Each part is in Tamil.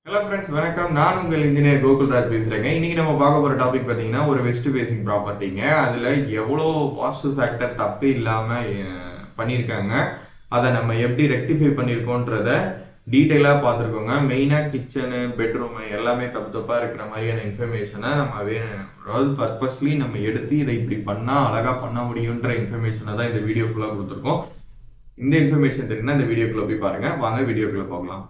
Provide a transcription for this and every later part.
ஹலோ ஃப்ரெண்ட்ஸ் வணக்கம் நான் உங்கள் இன்ஜினியர் கோகுல்ராஜ் பேசுறேங்க இன்னைக்கு நம்ம பார்க்க போற டாபிக் பார்த்தீங்கன்னா ஒரு வெஸ்ட் பேசிங் ப்ராப்பர்ட்டிங்க அதுல எவ்வளோ பாசிட்டிவ் ஃபேக்டர் தப்பு இல்லாம அஹ், பண்ணியிருக்காங்க அதை நம்ம எப்படி ரெக்டிஃபை பண்ணியிருக்கோன்றத டீட்டெயிலாக பார்த்துருக்கோங்க மெயினாக கிச்சனு பெட்ரூமு எல்லாமே தப்பு தப்பாக இருக்கிற மாதிரியான இன்ஃபர்மேஷனை நம்ம வே அதாவது பர்பஸ்லி நம்ம எடுத்து இதை இப்படி பண்ணால் அழகாக பண்ண முடியுன்ற இன்ஃபர்மேஷனை தான் இந்த வீடியோ ஃபுல்லாக கொடுத்துருக்கோம் இந்த இன்ஃபர்மேஷன் தெரியுன்னா இந்த வீடியோக்குள்ள போய் பாருங்க வாங்க வீடியோக்குள்ள போகலாம்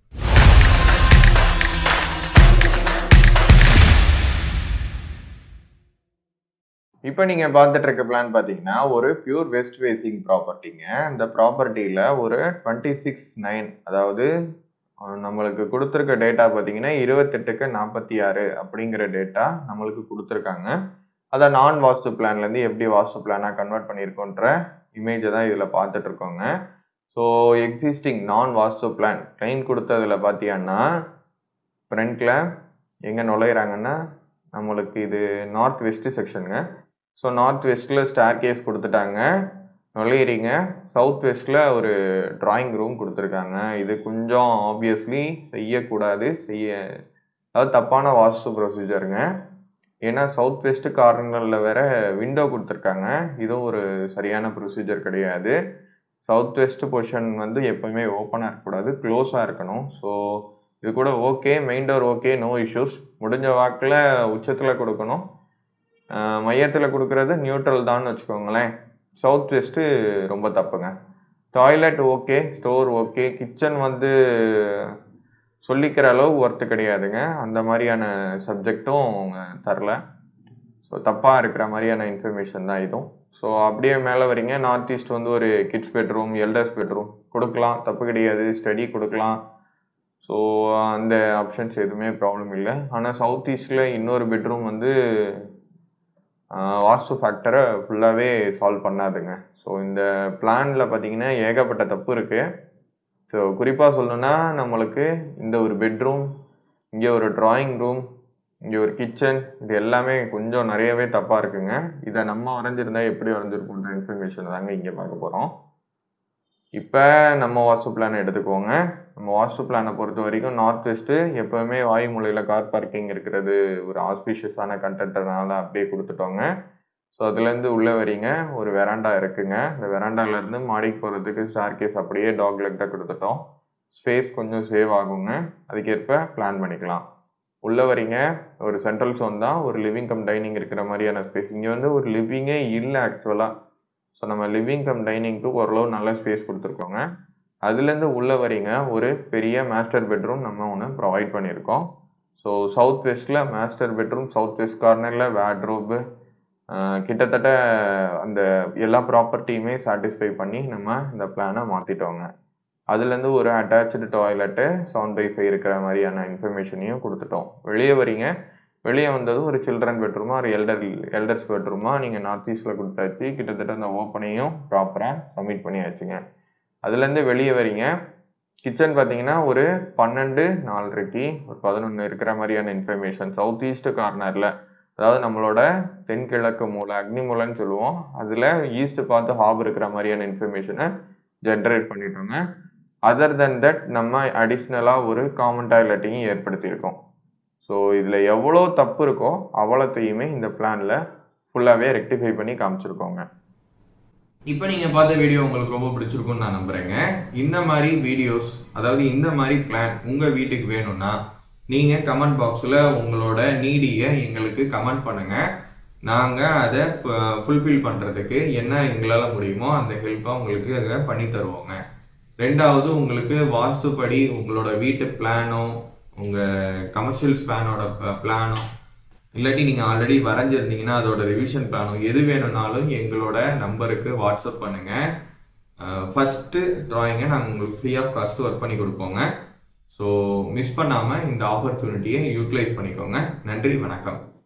இப்போ நீங்க பார்த்துட்டு இருக்க பிளான் பார்த்தீங்கன்னா ஒரு பியூர் வெஸ்ட் ஃபேசிங் ப்ராப்பர்ட்டிங்க இந்த ப்ராப்பர்ட்டியில ஒரு டுவெண்ட்டி சிக்ஸ் நைன் அதாவது அஹ், நம்மளுக்கு கொடுத்துருக்க டேட்டா பார்த்தீங்கன்னா இருபத்தெட்டுக்கு நாற்பத்தி ஆறு அப்படிங்கிற டேட்டா நம்மளுக்கு கொடுத்துருக்காங்க அதை நான் வாஸ்து பிளான்லேருந்து எப்படி வாஸ்து பிளானாக கன்வெர்ட் பண்ணியிருக்கோன்ற இமேஜை தான் இதில் பார்த்துட்டு இருக்கோங்க ஸோ எக்ஸிஸ்டிங் நான் வாஸ்து பிளான் கிளைன் கொடுத்ததுல பார்த்தீங்கன்னா ஃப்ரண்ட்டில் எங்கே நுழையிறாங்கன்னா நம்மளுக்கு இது நார்த் வெஸ்ட் செக்ஷனுங்க ஸோ நார்த் வெஸ்ட்டில் ஸ்டார் கேஸ் கொடுத்துட்டாங்க நுழையிறீங்க சவுத் வெஸ்ட்டில் ஒரு டிராயிங் ரூம் கொடுத்துருக்காங்க இது கொஞ்சம் ஆப்வியஸ்லி செய்யக்கூடாது செய்ய அதாவது தப்பான வாஸ்து ப்ரொசீஜருங்க ஏன்னா சவுத் வெஸ்ட் கார்னரில் வேற விண்டோ கொடுத்துருக்காங்க இதுவும் ஒரு சரியான ப்ரொசீஜர் கிடையாது சவுத் வெஸ்ட் பொசிஷன் வந்து எப்பவுமே ஓப்பனாக இருக்கக்கூடாது க்ளோஸாக இருக்கணும் ஸோ இது கூட okay main door okay no issues முடிஞ்ச வாக்கில் உச்சத்தில் கொடுக்கணும் மையத்தில் கொடுக்கறது நியூட்ரல் தான் வச்சுக்கோங்களேன் சவுத் வெஸ்ட்டு ரொம்ப தப்புங்க toilet okay store okay kitchen வந்து சொல்லிக்கிற அளவு ஒர்த்து கிடையாதுங்க அந்த மாதிரியான சப்ஜெக்டும் அவங்க தரல ஸோ தப்பாக இருக்கிற மாதிரியான இன்ஃபர்மேஷன் தான் இதுவும் ஸோ அப்படியே மேலே வரீங்க நார்த் ஈஸ்ட் வந்து ஒரு கிட்ஸ் பெட்ரூம் எல்டர்ஸ் பெட்ரூம் கொடுக்கலாம் தப்பு கிடையாது ஸ்டடி கொடுக்கலாம் ஸோ அந்த ஆப்ஷன்ஸ் எதுவுமே ப்ராப்ளம் இல்லை ஆனால் சவுத் ஈஸ்டில் இன்னொரு பெட்ரூம் வந்து ஆஹ், வாஸ்து ஃபேக்டரை ஃபுல்லாகவே சால்வ் பண்ணாதுங்க ஸோ இந்த பிளானில் பார்த்தீங்கன்னா ஏகப்பட்ட தப்பு இருக்குது ஸோ குறிப்பாக சொல்லணும்னா நம்மளுக்கு இந்த ஒரு பெட்ரூம் இங்கே ஒரு டிராயிங் ரூம் இங்கே ஒரு கிச்சன் இது எல்லாமே கொஞ்சம் நிறையவே தப்பாக இருக்குங்க இதை நம்ம வரைஞ்சிருந்தா எப்படி வரைஞ்சிருக்கோன்ற இன்ஃபர்மேஷன் தாங்க இங்கே பார்க்க போகிறோம் இப்போ நம்ம வாஸ்து பிளான் எடுத்துக்கோங்க நம்ம வாஸ்து பிளானை பொறுத்த வரைக்கும் நார்த் வெஸ்ட்டு எப்போவுமே வாயுமூலையில் கார் பார்க்கிங் இருக்கிறது ஒரு ஆஸ்பிஷியஸான கண்டென்ட்னால அப்படியே கொடுத்துட்டோங்க ஸோ அதுலேருந்து உள்ளே வரீங்க ஒரு வெராண்டா இருக்குங்க இந்த வெராண்டாலேருந்து மாடிக்கு போகிறதுக்கு ஸ்டார் கேஸ் அப்படியே டாக் லெக் தான் கொடுத்துட்டோம் ஸ்பேஸ் கொஞ்சம் சேவ் ஆகுங்க அதுக்கேற்ப பிளான் பண்ணிக்கலாம் உள்ளே வரீங்க ஒரு சென்ட்ரல் சோன் தான் ஒரு லிவிங் கம் டைனிங் இருக்கிற மாதிரியான ஸ்பேஸ் இங்கே வந்து ஒரு லிவிங்கே இல்லை ஆக்சுவலாக ஸோ நம்ம லிவிங் கம் டைனிங்க்கு ஓரளவு நல்ல ஸ்பேஸ் கொடுத்துருக்கோங்க அதுலேருந்து உள்ளே வரீங்க ஒரு பெரிய மாஸ்டர் பெட்ரூம் நம்ம ஒன்று ப்ரொவைட் பண்ணியிருக்கோம் ஸோ சவுத் வெஸ்ட்டில் மாஸ்டர் பெட்ரூம் சவுத் வெஸ்ட் கார்னரில் வேட்ரோபு கிட்டத்தட்ட அந்த எல்லா ப்ராப்பர்ட்டியுமே சாட்டிஸ்ஃபை பண்ணி நம்ம இந்த பிளானை மாற்றிட்டோங்க அதுலேருந்து ஒரு attach toilet seven by five இருக்கிற மாதிரியான இன்ஃபர்மேஷனையும் கொடுத்துட்டோம் வெளியே வரீங்க வெளியே வந்ததும் ஒரு சில்ட்ரன் பெட்ரூமா ஒரு எல்டர் எல்டர்ஸ் பெட்ரூமா நீங்கள் நார்த் ஈஸ்டில் கொடுத்தாச்சு கிட்டத்தட்ட அந்த ஓப்பனையும் ப்ராப்பராக சப்மிட் பண்ணியாச்சுங்க அதுலேருந்து வெளியே வரீங்க கிச்சன் பார்த்தீங்கன்னா ஒரு பன்னெண்டு நாலரைக்கு ஒரு பதினொன்று இருக்கிற மாதிரியான இன்ஃபர்மேஷன் சவுத் ஈஸ்ட் கார்னரில் அதாவது நம்மளோட தென்கிழக்கு மூலை அக்னி மூலைன்னு சொல்லுவோம் அதில் ஈஸ்ட் பார்த்து ஹாப் இருக்கிற மாதிரியான இன்ஃபர்மேஷனை ஜென்ரேட் பண்ணிட்டோங்க அதர் தென் தட் நம்ம அடிஷ்னலாக ஒரு காமன் டாய்லெட்டையும் ஏற்படுத்தியிருக்கோம் ஸோ இதில் எவ்வளோ தப்பு இருக்கோ அவ்வளோத்தையுமே இந்த பிளானில் ஃபுல்லாகவே ரெக்டிஃபை பண்ணி காமிச்சிருக்கோங்க இப்போ நீங்கள் பார்த்த வீடியோ உங்களுக்கு ரொம்ப பிடிச்சிருக்கும்னு நான் நம்புகிறேங்க இந்த மாதிரி வீடியோஸ் அதாவது இந்த மாதிரி பிளான் உங்கள் வீட்டுக்கு வேணும்னா நீங்கள் கமெண்ட் பாக்ஸில் உங்களோட நீடியை எங்களுக்கு கமெண்ட் பண்ணுங்கள் நாங்கள் அதை ஃபுல்ஃபில் பண்ணுறதுக்கு என்ன எங்களால் முடியுமோ அந்த ஹெல்ப்பை உங்களுக்கு அதை பண்ணி தருவோங்க ரெண்டாவது உங்களுக்கு வாஸ்துப்படி உங்களோட வீட்டு பிளானோ உங்கள் கமர்ஷியல் ஸ்பேனோட பிளானோ இல்லாட்டி நீங்கள் ஆல்ரெடி வரைஞ்சிருந்தீங்கன்னா அதோட ரிவிஷன் பிளானோ எது வேணும்னாலும் எங்களோட நம்பருக்கு வாட்ஸ்அப் பண்ணுங்கள் ஃபஸ்ட்டு ட்ராயிங்கை நாங்கள் உங்களுக்கு ஃப்ரீ ஆஃப் காஸ்ட் ஒர்க் பண்ணி கொடுப்போங்க ஸோ மிஸ் பண்ணாமல் இந்த ஆப்பர்ச்சுனிட்டியை யூட்டிலைஸ் பண்ணிக்கோங்க நன்றி வணக்கம்